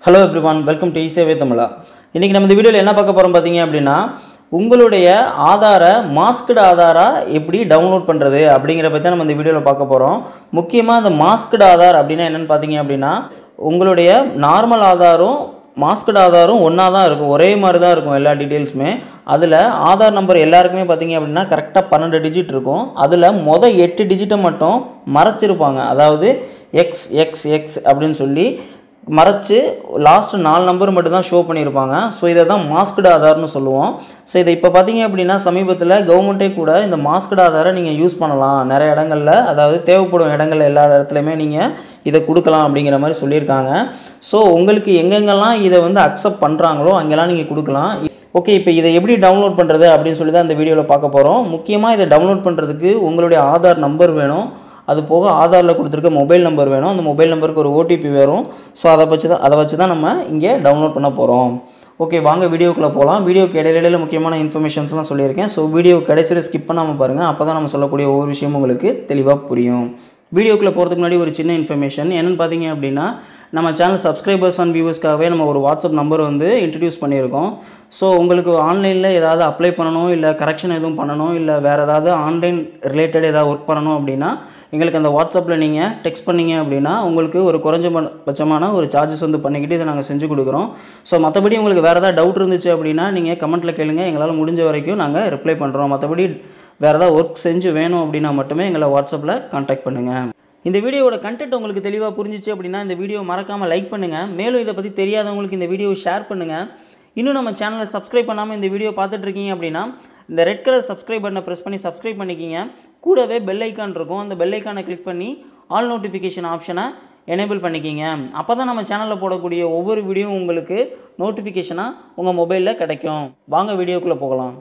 hello everyone welcome to eSevai Tamizha இன்றைக்கி நம்ம இந்த வீடியோவில் என்ன பார்க்க போகிறோம் பார்த்தீங்க அப்படின்னா உங்களுடைய ஆதாரை மாஸ்க்டு ஆதாரா எப்படி டவுன்லோட் பண்ணுறது அப்படிங்கிற பற்றி தான் நம்ம இந்த வீடியோவில் பார்க்க போகிறோம் முக்கியமாக அந்த மாஸ்க்டு ஆதார் அப்படின்னா என்னென்னு பார்த்தீங்க அப்படின்னா உங்களுடைய நார்மல் ஆதாரும் மாஸ்க்டு ஆதாரும் ஒன்றா தான் இருக்கும் ஒரே மாதிரி தான் இருக்கும் எல்லா டீட்டெயில்ஸுமே அதில் ஆதார் நம்பர் எல்லாருக்குமே பார்த்தீங்க அப்படின்னா கரெக்டாக பன்னெண்டு டிஜிட் இருக்கும் அதில் மொதல் எட்டு டிஜிட்டை மட்டும் மறைச்சிருப்பாங்க அதாவது எக்ஸ் எக்ஸ் எக்ஸ் அப்படின்னு சொல்லி மறைச்சு லாஸ்ட் நாலு நம்பர் மட்டும் தான் ஷோ பண்ணியிருப்பாங்க ஸோ இதை தான் மாஸ்க்டு ஆதார்னு சொல்லுவோம் ஸோ இதை இப்போ பார்த்தீங்க அப்படின்னா சமீபத்தில் கவர்மெண்ட்டே கூட இந்த மாஸ்க்டு ஆதாரை நீங்கள் யூஸ் பண்ணலாம் நிறைய இடங்களில் அதாவது தேவைப்படும் இடங்கள்ல எல்லா இடத்துலையுமே நீங்கள் இதை கொடுக்கலாம் அப்படிங்கிற மாதிரி சொல்லியிருக்காங்க ஸோ உங்களுக்கு எங்கெங்கெல்லாம் இதை வந்து அக்செப்ட் பண்ணுறாங்களோ அங்கெல்லாம் நீங்கள் கொடுக்கலாம் ஓகே இப்போ இதை எப்படி டவுன்லோட் பண்ணுறது அப்படின்னு சொல்லி தான் இந்த வீடியோவில் பார்க்க போகிறோம் முக்கியமாக இதை டவுன்லோட் பண்ணுறதுக்கு உங்களுடைய ஆதார் நம்பர் வேணும் அது போக ஆதாரில் கொடுத்துருக்க மொபைல் நம்பர் வேணும் அந்த மொபைல் நம்பருக்கு ஒரு ஓடிபி வரும் ஸோ அதை வச்சு தான் அதை வச்சு தான் நம்ம இங்கே டவுன்லோட் பண்ண போகிறோம் ஓகே வாங்க வீடியோக்குள்ளே போகலாம் வீடியோக்கு இடையில முக்கியமான இன்ஃபர்மேஷன்ஸ்லாம் சொல்லியிருக்கேன் ஸோ வீடியோ கடைசியில் ஸ்கிப் பண்ணாமல் பாருங்கள் அப்போ தான் நம்ம சொல்லக்கூடிய ஒவ்வொரு விஷயமும் உங்களுக்கு தெளிவாக புரியும் வீடியோக்குள்ளே போகிறதுக்கு முன்னாடி ஒரு சின்ன இன்ஃபர்மேஷன் என்னென்னு பார்த்தீங்க அப்படின்னா நம்ம சேனல் சப்ஸ்கிரைபர்ஸ் அண்ட் வியூவர்ஸ்க்காகவே நம்ம ஒரு வாட்ஸ்அப் நம்பர் வந்து இன்ட்ரடியூஸ் பண்ணியிருக்கோம் ஸோ உங்களுக்கு ஆன்லைனில் ஏதாவது அப்ளை பண்ணணும் இல்லை கரெக்ஷன் எதுவும் பண்ணணும் இல்லை வேறு ஏதாவது ஆன்லைன் ரிலேட்டட் ஏதாவது ஒர்க் பண்ணணும் அப்படின்னா எங்களுக்கு அந்த வாட்ஸ்அப்பில் நீங்கள் டெக்ஸ்ட் பண்ணீங்க அப்படின்னா உங்களுக்கு ஒரு குறைஞ்சபட்சமான ஒரு சார்ஜஸ் வந்து பண்ணிக்கிட்டு இதை நாங்கள் செஞ்சு கொடுக்குறோம் ஸோ மற்றபடி உங்களுக்கு வேறு ஏதாவது டவுட் இருந்துச்சு அப்படின்னா நீங்கள் கமெண்ட்டில் கேளுங்க எங்களால் முடிஞ்ச வரைக்கும் நாங்கள் ரிப்ளை பண்ணுறோம் மற்றபடி வேறு ஏதாவது ஒர்க் செஞ்சு வேணும் அப்படின்னா மட்டுமே எங்களை வாட்ஸ்அப்பில் கான்டாக்ட் பண்ணுங்கள் இந்த வீடியோவோட கண்டென்ட் உங்களுக்கு தெளிவாக புரிஞ்சிச்சு அப்படின்னா இந்த வீடியோ மறக்காமல் லைக் பண்ணுங்கள் மேலும் இதை பற்றி தெரியாதவங்களுக்கு இந்த வீடியோவை ஷேர் பண்ணுங்கள் இன்னும் நம்ம சேனலை சப்ஸ்கிரைப் பண்ணாமல் இந்த வீடியோ பார்த்துட்ருக்கீங்க அப்படின்னா இந்த ரெட் கலர் சப்ஸ்கிரைப் பட்டனை ப்ரெஸ் பண்ணி சப்ஸ்கிரைப் பண்ணிக்கிங்க கூடவே பெல் ஐக்கான் இருக்கும் அந்த பெல் ஐக்கானை கிளிக் பண்ணி ஆல் நோட்டிஃபிகேஷன் ஆப்ஷனை எனேபிள் பண்ணிக்கிங்க அப்போ தான் நம்ம சேனலில் போடக்கூடிய ஒவ்வொரு வீடியோவும் உங்களுக்கு நோட்டிஃபிகேஷனாக உங்கள் மொபைலில் கிடைக்கும் வாங்க வீடியோக்குள்ளே போகலாம்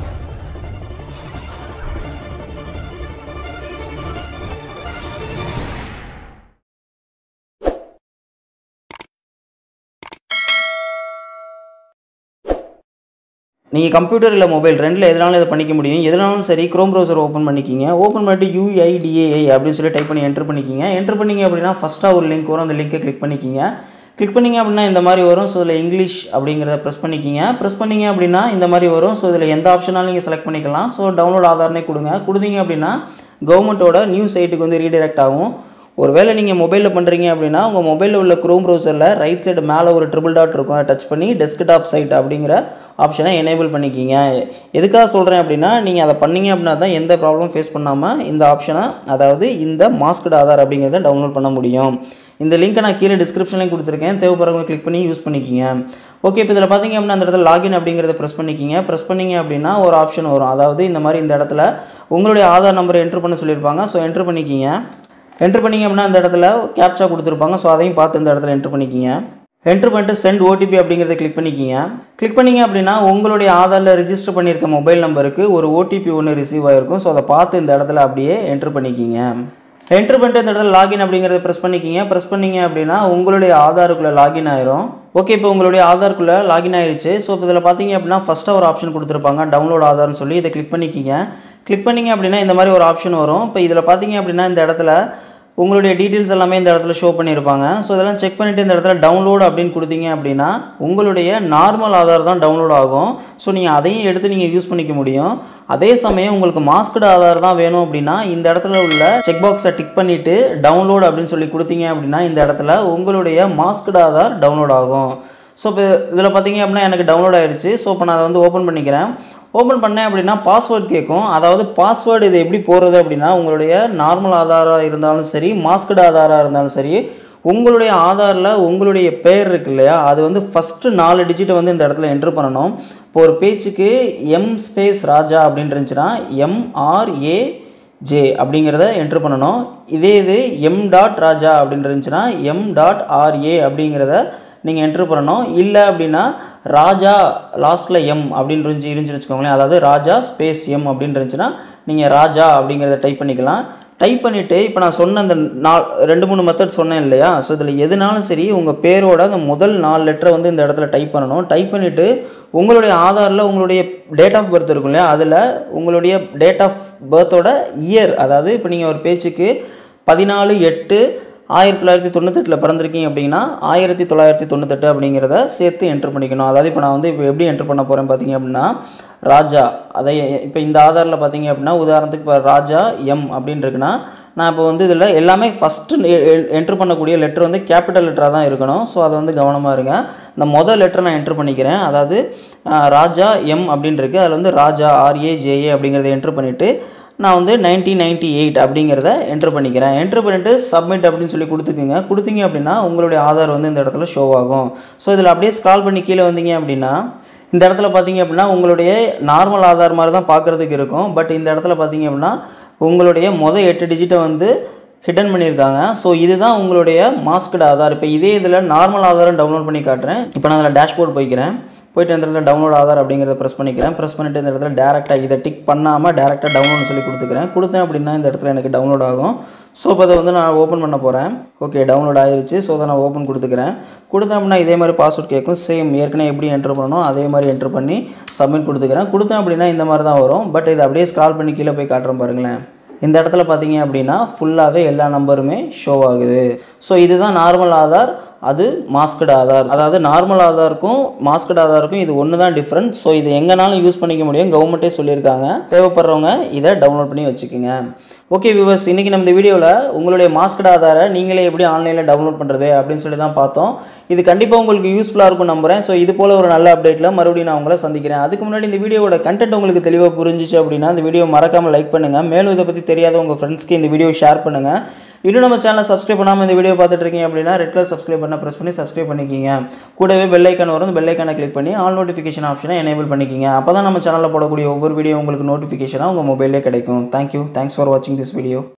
நீங்கள் கம்ப்யூட்டர் இல்லை மொபைல் ரெண்டில் எதனாலும் இதை பண்ணிக்க முடியும் எதனாலும் சரி க்ரோம் ப்ரௌசர் ஓப்பன் பண்ணிக்கிங்க ஓப்பன் பண்ணிட்டு யூஐடிஏஐ அப்படின்னு சொல்லி டைப் பண்ணி என்ட்ரு பண்ணிக்கிங்க என்ட்ரு பண்ணிங்க அப்படின்னா ஃபஸ்ட்டாக ஒரு லிங்க் வரும் அந்த லிங்கை கிளிக் பண்ணிக்கிங்க கிளிக் பண்ணிங்க அப்படின்னா இந்த மாதிரி வரும் ஸோ இதில் இங்கிலீஷ் அப்படிங்கிறத ப்ரெஸ் பண்ணிக்கிங்க ப்ரெஸ் பண்ணிங்க அப்படின்னா இந்த மாதிரி வரும் ஸோ இதில் எந்த ஆப்ஷனாலும் நீங்கள் செலக்ட் பண்ணிக்கலாம் ஸோ டவுன்லோட் ஆதார்னே கொடுங்க கொடுத்தீங்க அப்படின்னா கவர்மெண்ட்டோட நியூஸ் சைட்டுக்கு வந்து ரீடைரக்ட் ஆகும் ஒருவேளை நீங்கள் மொபைலில் பண்ணுறீங்க அப்படின்னா உங்கள் மொபைலில் உள்ள க்ரோம் ப்ரௌசரில் ரைட் சைடு மேலே ஒரு ட்ரிபிள் டாட் இருக்கும் அதை டச் பண்ணி டெஸ்க்டாப் சைட் அப்படிங்கிற ஆப்ஷனை எனேபிள் பண்ணிக்கிங்க எதுக்காக சொல்கிறேன் அப்படின்னா நீங்கள் அதை பண்ணீங்க அப்படின்னா தான் எந்த ப்ராப்ளம் ஃபேஸ் பண்ணாமல் இந்த ஆப்ஷனை அதாவது இந்த மாஸ்க்டு ஆதார் அப்படிங்கிறத டவுன்லோட் பண்ண முடியும் இந்த லிங்க்கை நான் கீழே டிஸ்கிரிப்ஷன்லையும் கொடுத்துருக்கேன் தேவைப்படுறவங்க கிளிக் பண்ணி யூஸ் பண்ணிக்கிங்க ஓகே இப்போ இதில் பார்த்தீங்க அப்படின்னா அந்த இடத்துல லாகின் அப்படிங்கிறத ப்ரெஸ் பண்ணிக்கிங்க ப்ரெஸ் பண்ணிங்க அப்படின்னா ஒரு ஆப்ஷன் வரும் அதாவது இந்த மாதிரி இந்த இடத்துல உங்களுடைய ஆதார் நம்பரை என்ட்ரு பண்ண சொல்லியிருப்பாங்க ஸோ என்ட்ரு பண்ணிக்கிங்க என்ட்ரு பண்ணிங்க அப்படின்னா அந்த இடத்துல கேப்சா கொடுத்துருப்பாங்க ஸோ அதையும் பார்த்து இந்த இடத்துல என்ட்ரு பண்ணிக்கிங்க என்ட்ரு பண்ணிட்டு சென்ட் ஓடிபி அப்படிங்கிறத கிளிக் பண்ணிக்கிங்க கிளிக் பண்ணிங்க அப்படின்னா உங்களுடைய ஆதாரில் ரிஜிஸ்டர் பண்ணியிருக்க மொபைல் நம்பருக்கு ஒரு ஓடிபி ஒன்று ரிசீவ் ஆகிருக்கும் ஸோ அதை பார்த்து இந்த இடத்துல அப்படியே என்ட்ரு பண்ணிக்கிங்க என்ட்ரு பண்ணிட்டு இந்த இடத்துல லாகின் அப்படிங்கிறத ப்ரெஸ் பண்ணிக்கிங்க ப்ரெஸ் பண்ணிங்க அப்படின்னா உங்களுடைய ஆதாருக்குள்ளே லாகின் ஆயிரும் ஓகே இப்போ உங்களுடைய ஆதாருக்குள்ளே லாகின் ஆயிருச்சு ஸோ இப்போ இதில் பார்த்தீங்க அப்படின்னா ஃபஸ்ட்டாக ஒரு ஆப்ஷன் கொடுத்துருப்பாங்க டவுன்லோட் ஆதார்னு சொல்லி இதை கிளிக் பண்ணிக்கிங்க கிளிக் பண்ணிங்க அப்படின்னா இந்த மாதிரி ஒரு ஆப்ஷன் வரும் இப்போ இதில் பார்த்தீங்க அப்படின்னா இந்த இடத்துல உங்களுடைய டீட்டெயில்ஸ் எல்லாமே இந்த இடத்துல ஷோ பண்ணியிருப்பாங்க ஸோ இதெல்லாம் செக் பண்ணிவிட்டு இந்த இடத்துல டவுன்லோட் அப்படின்னு கொடுத்தீங்க அப்படின்னா உங்களுடைய நார்மல் ஆதார் தான் டவுன்லோட் ஆகும் ஸோ நீங்கள் அதையும் எடுத்து நீங்கள் யூஸ் பண்ணிக்க முடியும் அதே சமயம் உங்களுக்கு மாஸ்க்டு ஆதார் தான் வேணும் அப்படின்னா இந்த இடத்துல உள்ள செக் பாக்ஸை டிக் பண்ணிவிட்டு டவுன்லோட் அப்படின்னு சொல்லி கொடுத்தீங்க அப்படின்னா இந்த இடத்துல உங்களுடைய மாஸ்க்டு ஆதார் டவுன்லோட் ஆகும் ஸோ இப்போ இதில் பார்த்தீங்க அப்படின்னா எனக்கு டவுன்லோட் ஆயிடுச்சு ஸோ இப்போ நான் அதை வந்து ஓப்பன் பண்ணிக்கிறேன் ஓப்பன் பண்ணேன் அப்படின்னா பாஸ்வேர்ட் கேட்கும் அதாவது பாஸ்வேர்டு இது எப்படி போடுறது அப்படின்னா உங்களுடைய நார்மல் ஆதாராக இருந்தாலும் சரி மாஸ்க்டு ஆதாராக இருந்தாலும் சரி உங்களுடைய ஆதாரில் உங்களுடைய பேர் இருக்கு இல்லையா அது வந்து ஃபஸ்ட்டு நாலு டிஜிட்டை வந்து இந்த இடத்துல என்ட்ரு பண்ணணும் இப்போ ஒரு பேச்சுக்கு எம் ஸ்பேஸ் ராஜா அப்படின்னு இருந்துச்சுன்னா எம்ஆர்ஏ ஜே அப்படிங்கிறத என்ட்ரு பண்ணணும் இதே இது எம் டாட் ராஜா அப்படின்னு இருந்துச்சுன்னா எம் டாட் ஆர்ஏ அப்படிங்கிறத நீங்கள் என்ட்ரு பண்ணணும் இல்லை அப்படின்னா ராஜா லாஸ்ட்டில் எம் அப்படின்னு இருந்துச்சு இருந்துச்சுன்னு வச்சுக்கோங்களேன் அதாவது ராஜா ஸ்பேஸ் எம் அப்படின்னு இருந்துச்சுன்னா நீங்கள் ராஜா அப்படிங்கிறத டைப் பண்ணிக்கலாம் டைப் பண்ணிவிட்டு இப்போ நான் சொன்ன அந்த நால் ரெண்டு மூணு மெத்தட் சொன்னேன் இல்லையா ஸோ இதில் எதுனாலும் சரி உங்கள் பேரோட அந்த முதல் நாலு லெட்டரை வந்து இந்த இடத்துல டைப் பண்ணணும் டைப் பண்ணிவிட்டு உங்களுடைய ஆதாரில் உங்களுடைய டேட் ஆஃப் பர்த் இருக்கும் இல்லையா அதில் உங்களுடைய டேட் ஆஃப் பர்த்தோட இயர் அதாவது இப்போ நீங்கள் ஒரு பேச்சுக்கு பதினாலு எட்டு ஆயிரத்தி தொள்ளாயிரத்தி தொண்ணூத்தெட்டில் பிறந்திருக்கீங்க அப்படின்னா ஆயிரத்தி தொள்ளாயிரத்தி தொண்ணூத்தெட்டு அப்படிங்கிறத சேர்த்து என்ட்ரு பண்ணிக்கணும் அதாவது இப்போ நான் வந்து இப்போ எப்படி என்ட்ரு பண்ண போகிறேன் பார்த்தீங்க அப்படின்னா ராஜா அதை இப்போ இந்த ஆதாரில் பார்த்தீங்க அப்படின்னா உதாரணத்துக்கு இப்போ ராஜா எம் அப்படின்னு இருக்குன்னா நான் இப்போ வந்து இதில் எல்லாமே ஃபஸ்ட்டு என்ட்ரு பண்ணக்கூடிய லெட்டர் வந்து கேபிட்டல் லெட்டராக தான் இருக்கணும் ஸோ அதை வந்து கவனமாக இருங்க இந்த மொதல் லெட்டர் நான் என்ட்ரு பண்ணிக்கிறேன் அதாவது ஆஹ், ராஜா எம் அப்படின்னு இருக்குது அதில் வந்து ராஜா ஆர்ஏ ஜேஏ அப்படிங்கிறத என்ட்ரு பண்ணிவிட்டு நான் வந்து நைன்டீன் நைன்ட்டி எயிட் அப்படிங்கிறத என்ட்ரு பண்ணிக்கிறேன் என்ட்ரு பண்ணிவிட்டு சப்மிட் அப்படின்னு சொல்லி கொடுத்துக்குங்க கொடுத்தீங்க அப்படின்னா உங்களுடைய ஆதார் வந்து இந்த இடத்துல ஷோ ஆகும் ஸோ இதில் அப்படியே ஸ்க்ரால் பண்ணி கீழே வந்தீங்க அப்படின்னா இந்த இடத்துல பார்த்தீங்க அப்படின்னா உங்களுடைய நார்மல் ஆதார் மாதிரி தான் பார்க்குறதுக்கு இருக்கும் பட் இந்த இடத்துல பார்த்தீங்க அப்படின்னா உங்களுடைய மொதல் எட்டு டிஜிட்டை வந்து ஹிடன் பண்ணியிருக்காங்க ஸோ இதுதான் உங்களுடைய மாஸ்கட் ஆதார் இப்போ இதே இதில் நார்மல் ஆதாரம் டவுன்லோட் பண்ணி காட்டுறேன் இப்போ நான் அதில் டேஷ்போர்ட் போய்க்கிறேன் போயிட்டு இந்த இடத்துல டவுன்லோட் ஆதார் அப்படிங்கிறத ப்ரெஸ் பண்ணிக்கிறேன் ப்ரெஸ் பண்ணிட்டு இந்த இடத்துல டேரெக்டாக இதை டிக் பண்ணாமல் டேரெக்டாக டவுன்லோட் சொல்லி கொடுத்துக்கிறேன் கொடுத்தேன் அப்படின்னா இந்த இடத்துல எனக்கு டவுன்லோட் ஆகும் ஸோ இப்போ அதை வந்து நான் ஓப்பன் பண்ண போகிறேன் ஓகே டவுன்லோட் ஆயிருச்சு ஸோ அதை நான் ஓப்பன் கொடுத்துக்கிறேன் கொடுத்தேன் அப்படின்னா இதே மாதிரி பாஸ்வேர்ட் கேட்கும் சேம் ஏற்கனவே எப்படி என்ட்ரு பண்ணணும் அதே மாதிரி என்ட்ரு பண்ணி சப்மிட் கொடுத்துக்கிறேன் கொடுத்தேன் அப்படின்னா இந்த மாதிரி தான் வரும் பட் இதை அப்படியே ஸ்க்ரால் பண்ணி கீழே போய் காட்டுறேன் பாருங்களேன் இந்த இடத்துல பார்த்தீங்க அப்படின்னா ஃபுல்லாகவே எல்லா நம்பருமே ஷோ ஆகுது ஸோ இதுதான் நார்மல் ஆதார் அது மாஸ்கட் ஆதார் அதாவது நார்மல் ஆதாருக்கும் மாஸ்கட் ஆதாருக்கும் இது ஒன்று தான் டிஃப்ரெண்ட் ஸோ இது எங்கேனாலும் யூஸ் பண்ணிக்க முடியும் கவர்மெண்ட்டே சொல்லியிருக்காங்க தேவைப்படுறவங்க இதை டவுன்லோட் பண்ணி வச்சுக்கோங்க ஓகே வியூவர்ஸ் இன்றைக்கி நம்ம இந்த வீடியோவில் உங்களுடைய மாஸ்கட் ஆதாரை நீங்களே எப்படி ஆன்லைனில் டவுன்லோட் பண்ணுறது அப்படின்னு சொல்லி தான் பார்த்தோம் இது கண்டிப்பாக உங்களுக்கு யூஸ்ஃபுல்லாக இருக்கும் நம்புறேன் ஸோ இது போல் ஒரு நல்ல அப்டேட்டில் மறுபடியும் நான் உங்களை சந்திக்கிறேன் அதுக்கு முன்னாடி இந்த வீடியோவோட கண்டென்ட் உங்களுக்கு தெளிவாக புரிஞ்சிச்சு அப்படின்னா இந்த வீடியோ மறக்காமல் லைக் பண்ணுங்கள் மேலும் இதை பற்றி தெரியாத உங்கள் ஃப்ரெண்ட்ஸ்க்கு இந்த வீடியோ ஷேர் பண்ணுங்கள் இன்னும் நம்ம சேனலை சப்ஸ்கிரைப் பண்ணாமல் இந்த வீடியோ பார்த்துட்டு இருக்கீங்க அப்படின்னா ரெட் கலர் சப்ஸ்கிரைப் பண்ண ப்ரெஸ் பண்ணி சப்ஸ்கிரைப் பண்ணிக்கிங்க கூடவே பெல் ஐக்கான் வரும் பெல் ஐக்கானை கிளிக் பண்ணி ஆல் நோட்டிஃபிகேஷன் ஆப்ஷனை எனேபிள் பண்ணிக்கிங்க அப்போ தான் நம்ம சேனலில் போடக்கூடிய ஒவ்வொரு வீடியோ உங்களுக்கு நோட்டிஃபிகேஷனாக உங்கள் மொபைலே கிடைக்கும் தேங்க்யூ தேங்க்ஸ் ஃபார் வாட்சிங் திஸ் வீடியோ